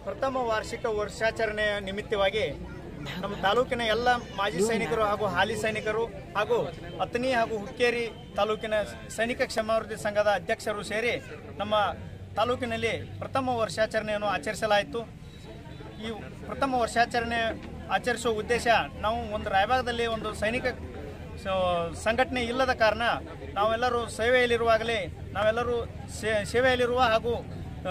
ಪ್ರಥಮ ವಾರ್ಷಿಕ ವರ್ಷಾಚರಣೆಯ ನಿಮಿತ್ತವಾಗಿ ನಮ್ಮ ತಾಲೂಕಿನ ಎಲ್ಲ ಮಾಜಿ ಸೈನಿಕರು ಹಾಗೂ ಹಾಲಿ ಸೈನಿಕರು ಹಾಗೂ ಅತನಿ ಹಾಗೂ ಹುಕ್ಕೇರಿ ತಾಲೂಕಿನ ಸೈನಿಕ ಕ್ಷೇಮಾಭಿವೃದ್ಧಿ ಸಂಘದ ಅಧ್ಯಕ್ಷರು ಸೇರಿ ನಮ್ಮ ತಾಲೂಕಿನಲ್ಲಿ ಪ್ರಥಮ ವರ್ಷಾಚರಣೆಯನ್ನು ಆಚರಿಸಲಾಯಿತು ಈ ಪ್ರಥಮ ವರ್ಷಾಚರಣೆ ಆಚರಿಸುವ ಉದ್ದೇಶ ನಾವು ಒಂದು ರಾಯಭಾಗದಲ್ಲಿ ಒಂದು ಸೈನಿಕ ಸ- ಸಂಘಟನೆ ಇಲ್ಲದ ಕಾರಣ ನಾವೆಲ್ಲರೂ ಸೇವೆಯಲ್ಲಿರುವಾಗಲೇ ನಾವೆಲ್ಲರೂ ಸೇ ಸೇವೆಯಲ್ಲಿರುವ ಹಾಗೂ ಆ,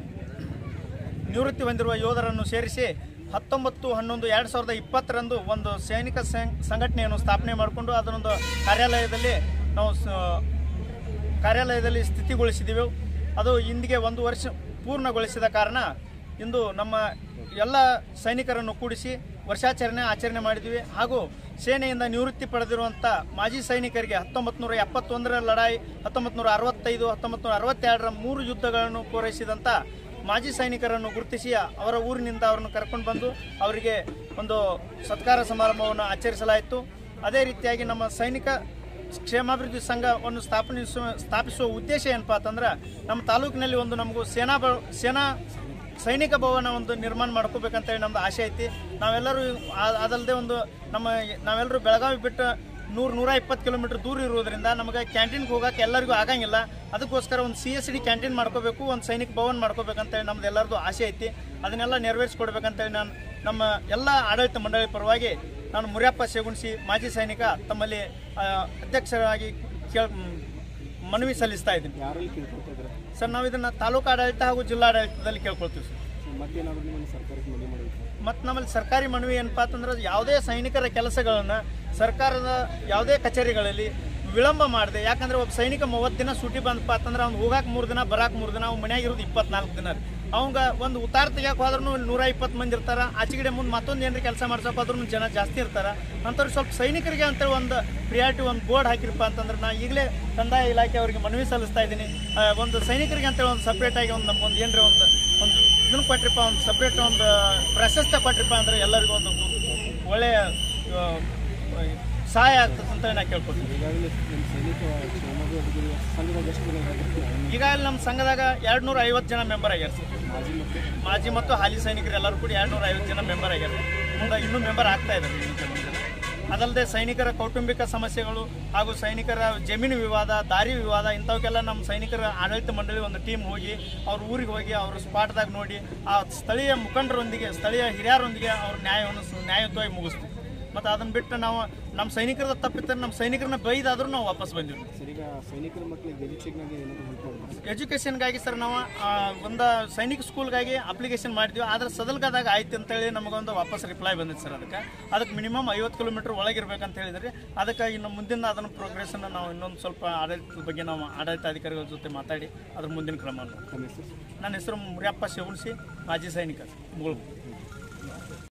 ನಿವೃತ್ತಿ ಹೊಂದಿರುವ ಯೋಧರನ್ನು ಸೇರಿಸಿ ಹತ್ತೊಂಬತ್ತು ಹನ್ನೊಂದು ಎರಡು ಸಾವಿರದ ಇಪ್ಪತ್ತರಂದು ಒಂದು ಸೈನಿಕ ಸಂ- ಸಂಘಟನೆಯನ್ನು ಸ್ಥಾಪನೆ ಮಾಡಿಕೊಂಡು ಅದನ್ನೊಂದು ಕಾರ್ಯಾಲಯದಲ್ಲಿ ನಾವು ಸ- ಕಾರ್ಯಾಲಯದಲ್ಲಿ ಸ್ಥಿತಿಗೊಳಿಸಿದೆವು ಅದು ಇಂದಿಗೆ ಒಂದು ವರ್ಷ ಪೂರ್ಣಗೊಳಿಸಿದ ಕಾರಣ ಇಂದು ನಮ್ಮ ಎಲ್ಲ ಸೈನಿಕರನ್ನು ಕೂಡಿಸಿ ವರ್ಷಾಚರಣೆ ಆಚರಣೆ ಮಾಡಿದ್ವಿ ಹಾಗೂ ಸೇನೆಯಿಂದ ನಿವೃತ್ತಿ ಪಡೆದಿರುವಂಥ ಮಾಜಿ ಸೈನಿಕರಿಗೆ ಹತ್ತೊಂಬತ್ತು ನೂರ ಎಪ್ಪತ್ತೊಂದರ ಲಡಾಯಿ ಹತ್ತೊಂಬತ್ತು ನೂರ ಅರವತ್ತೈದು ಹತ್ತೊಂಬತ್ತು ನೂರ ಅರವತ್ತೆರಡರ ಮೂರು ಯುದ್ಧಗಳನ್ನು ಪೂರೈಸಿದಂಥ ಮಾಜಿ ಸೈನಿಕರನ್ನು ಗುರುತಿಸಿ ಅವರ ಊರಿನಿಂದ ಅವರನ್ನು ಕರ್ಕೊಂಡು ಬಂದು ಅವರಿಗೆ ಒಂದು ಸತ್ಕಾರ ಸಮಾರಂಭವನ್ನು ಆಚರಿಸಲಾಯಿತು ಅದೇ ರೀತಿಯಾಗಿ ನಮ್ಮ ಸೈನಿಕ ಕ್ಷೇಮಾಭಿವೃದ್ಧಿ ಸಂಘವನ್ನು ಸ್ಥಾಪನಿಸುವ ಸ್ಥಾಪಿಸುವ ಉದ್ದೇಶ ಏನಪ್ಪಾ ಅಂತಂದ್ರೆ ನಮ್ಮ ತಾಲೂಕಿನಲ್ಲಿ ಒಂದು ನಮಗೂ ಸೇನಾ ಬ ಸೇನಾ ಸೈನಿಕ ಭವನ ಒಂದು ನಿರ್ಮಾಣ ಮಾಡ್ಕೋಬೇಕಂತೇಳಿ ನಮ್ದು ಆಸೆ ಐತಿ ನಾವೆಲ್ಲರೂ ಆ- ಅದಲ್ಲದೆ ಒಂದು ನಮ್ಮ ನಾವೆಲ್ಲರೂ ಬೆಳಗಾವಿ ಬಿಟ್ಟು ನೂರು ನೂರ ಇಪ್ಪತ್ತು ಕಿಲೋಮೀಟರ್ ದೂರ ಇರೋದ್ರಿಂದ ನಮಗೆ ಕ್ಯಾಂಟೀನ್ಗೆ ಹೋಗಕ್ಕೆ ಎಲ್ಲರಿಗೂ ಆಗಂಗಿಲ್ಲ ಅದಕ್ಕೋಸ್ಕರ ಒಂದು ಸಿ ಎಸ್ ಡಿ ಕ್ಯಾಂಟೀನ್ ಮಾಡ್ಕೋಬೇಕು ಒಂದು ಸೈನಿಕ ಭವನ ಮಾಡ್ಕೋಬೇಕಂತೇಳಿ ನಮ್ದು ಎಲ್ಲರದು ಆಸೆ ಐತಿ ಅದನ್ನೆಲ್ಲ ನೆರವೇರಿಸ್ಕೊಡ್ಬೇಕಂತೇಳಿ ನಾನು ನಮ್ಮ ಎಲ್ಲ ಆಡಳಿತ ಮಂಡಳಿ ಪರವಾಗಿ ನಾನು ಮುರಿಯಪ್ಪ ಸೇಗುಣಿಸಿ ಮಾಜಿ ಸೈನಿಕ ತಮ್ಮಲ್ಲಿ ಆ, ಅಧ್ಯಕ್ಷರಾಗಿ ಕೇಳ ಮನವಿ ಸಲ್ಲಿಸ್ತಾ ಇದ್ದೀನಿ ಯಾರಲ್ಲಿ ಕೇಳ್ಕೊತಾ ಇದ್ದಾರೆ ಸರ್ ನಾವು ಇದನ್ನು ತಾಲೂಕು ಆಡಳಿತ ಹಾಗೂ ಜಿಲ್ಲಾಡಳಿತದಲ್ಲಿ ಕೇಳ್ಕೊಳ್ತೀವಿ ಸರ್ ಮತ್ತೇನಾದ್ರು ನಿಮ್ಮನ್ನು ಸರ್ಕಾರಕ್ಕೆ ಮನವಿ ಮಾಡಬೇಕು ಮತ್ತು ನಮ್ಮಲ್ಲಿ ಸರ್ಕಾರಿ ಮನವಿ ಏನಪ್ಪಾ ಅಂತಂದ್ರೆ ಯಾವುದೇ ಸೈನಿಕರ ಕೆಲಸಗಳನ್ನು ಸರ್ಕಾರದ ಯಾವುದೇ ಕಚೇರಿಗಳಲ್ಲಿ ವಿಳಂಬ ಮಾಡಿದೆ ಯಾಕಂದ್ರೆ ಒಬ್ಬ ಸೈನಿಕ ಮೂವತ್ತು ದಿನ ಸೂಟಿ ಬಂದಪ್ಪ ಅಂತಂದ್ರೆ ಅವ್ನು ಹೋಗಾಕ ಮೂರು ದಿನ ಬರಾಕ್ ಮೂರು ದಿನ ಅವ್ನು ಮನ್ಯಾಗ ಇರೋದು ಇಪ್ಪತ್ನಾಲ್ಕು ದಿನ ರೀ ಅವಂಗ ಒಂದು ಉತ್ತಾರ ತೆಗಿಯಕ್ಕೆ ಹೋದ್ರೂ ನೂರ ಇಪ್ಪತ್ತು ಮಂದಿ ಇರ್ತಾರ ಆಚೆಗಡೆ ಮುಂದೆ ಮತ್ತೊಂದು ಏನಾರ ಕೆಲಸ ಮಾಡ್ಸಕ್ಕೆ ಹೋದ್ರೂ ಜನ ಜಾಸ್ತಿ ಇರ್ತಾರ ಅಂಥವ್ರು ಸ್ವಲ್ಪ ಸೈನಿಕರಿಗೆ ಅಂತೇಳಿ ಒಂದು ಪ್ರಿಯಾರಿಟಿ ಒಂದು ಬೋರ್ಡ್ ಹಾಕಿರಪ್ಪ ಅಂತಂದ್ರೆ ನಾ ಈಗಲೇ ಕಂದಾಯ ಇಲಾಖೆ ಅವರಿಗೆ ಮನವಿ ಸಲ್ಲಿಸ್ತಾ ಇದ್ದೀನಿ ಆ, ಒಂದು ಸೈನಿಕರಿಗೆ ಅಂತೇಳಿ ಒಂದು ಸಪ್ರೇಟಾಗಿ ಒಂದು ನಮ್ಗೊಂದು ಏನರ ಒಂದು ಒಂದು ಇದನ್ನು ಕೊಟ್ರಿಪ್ಪ ಒಂದು ಸಪ್ರೇಟ್ ಒಂದು ಪ್ರಶಸ್ತಿ ಕೊಟ್ರಿಪ್ಪ ಅಂದ್ರೆ ಎಲ್ಲರಿಗೂ ಒಂದು ಒಳ್ಳೆಯ ಆ, ಸಹಾಯ ಆಗ್ತದೆ ಅಂತ ನಾ ಕೇಳ್ಕೊತೀನಿ ಈಗಾಗಲೇ ನಿಮ್ಮ ಸೈನಿಕ ಕ್ಷೇಮಾಭಿವೃದ್ಧಿ ಸಂಘದಾಗ ಎಷ್ಟು ಜನ ಇದ್ದಾರೆ? ಈಗಾಗಲೇ ನಮ್ಮ ಸಂಘದಾಗ ಎರಡು ನೂರ ಐವತ್ತು ಜನ ಮೆಂಬರ್ ಆಗ್ಯಾರ ಸರ್ ಮಾಜಿ ಮತ್ತು ಮಾಜಿ ಮತ್ತು ಹಾಲಿ ಸೈನಿಕರು ಎಲ್ಲರೂ ಕೂಡ ಎರಡು ನೂರ ಐವತ್ತು ಜನ ಮೆಂಬರ್ ಆಗ್ಯಾರ ಮುಂದೆ ಇನ್ನೂ ಮೆಂಬರ್ ಆಗ್ತಾ ಇದ್ದಾರೆ ಇನ್ನೂ ಕೆಲವು ಜನ. ಅದಲ್ಲದೆ ಸೈನಿಕರ ಕೌಟುಂಬಿಕ ಸಮಸ್ಯೆಗಳು ಹಾಗೂ ಸೈನಿಕರ ಜಮೀನು ವಿವಾದ ದಾರಿ ವಿವಾದ ಇಂಥವಕ್ಕೆಲ್ಲ ನಮ್ಮ ಸೈನಿಕರ ಆಡಳಿತ ಮಂಡಳಿ ಒಂದು ಟೀಮ್ ಹೋಗಿ ಅವ್ರ ಊರಿಗೆ ಹೋಗಿ ಅವ್ರ ಸ್ಪಾಟ್ದಾಗ ನೋಡಿ ಆ ಸ್ಥಳೀಯ ಮುಖಂಡರೊಂದಿಗೆ ಸ್ಥಳೀಯ ಹಿರಿಯರೊಂದಿಗೆ ಅವ್ರ ನ್ಯಾಯವನ್ನು ಸ- ನ್ಯಾಯಯುತವಾಗಿ ಮುಗಿಸ್ತೀವಿ ಮತ್ತು ಅದನ್ನು ಬಿಟ್ಟು ನಾವು ನಮ್ಮ ಸೈನಿಕರದ ತಪ್ಪಿದ್ದರೆ ನಮ್ಮ ಸೈನಿಕರನ್ನ ಬೈದಾದ್ರೂ ನಾವು ವಾಪಸ್ ಬಂದಿವಿ ಸರ್ ಈಗ ಸೈನಿಕರ ಮಕ್ಕಳಿಗೆ ಎಜುಕೇಷನ್ಗೆ ಏನಾದರೂ ಹೆಲ್ಪ್ ಮಾಡಬೇಕು ಎಜುಕೇಷನ್ಗಾಗಿ ಸರ್ ನಾವು ಆ, ಒಂದು ಸೈನಿಕ ಸ್ಕೂಲ್ಗಾಗಿ ಅಪ್ಲಿಕೇಶನ್ ಮಾಡಿದ್ವಿ ಆದ್ರೆ ಸದಲ್ಗದಾಗ ಆಯ್ತು ಅಂತೇಳಿ ನಮಗೊಂದು ವಾಪಸ್ ರಿಪ್ಲೈ ಬಂದಿತ್ತು ಸರ್ ಅದಕ್ಕೆ ಅದಕ್ಕೆ ಮಿನಿಮಮ್ ಐವತ್ತು ಕಿಲೋಮೀಟರ್ ಒಳಗಿರ್ಬೇಕಂತ ಹೇಳಿದ್ರಿ ಅದಕ್ಕೆ ಇನ್ನು ಮುಂದಿನ ಅದನ್ನು ಪ್ರೋಗ್ರೆಸ್ನ ನಾವು ಇನ್ನೊಂದು ಸ್ವಲ್ಪ ಆಡಳಿತದ ಬಗ್ಗೆ ನಾವು ಆಡಳಿತಾಧಿಕಾರಿಗಳ ಜೊತೆ ಮಾತಾಡಿ ಅದ್ರ ಮುಂದಿನ ಕ್ರಮ ನಮ್ಮ ಹೆಸರು ನನ್ನ ಹೆಸರು ಮುರಿಯಪ್ಪ ಶಿವಣಿಸಿ ಮಾಜಿ ಸೈನಿಕ ಮುಗುಳು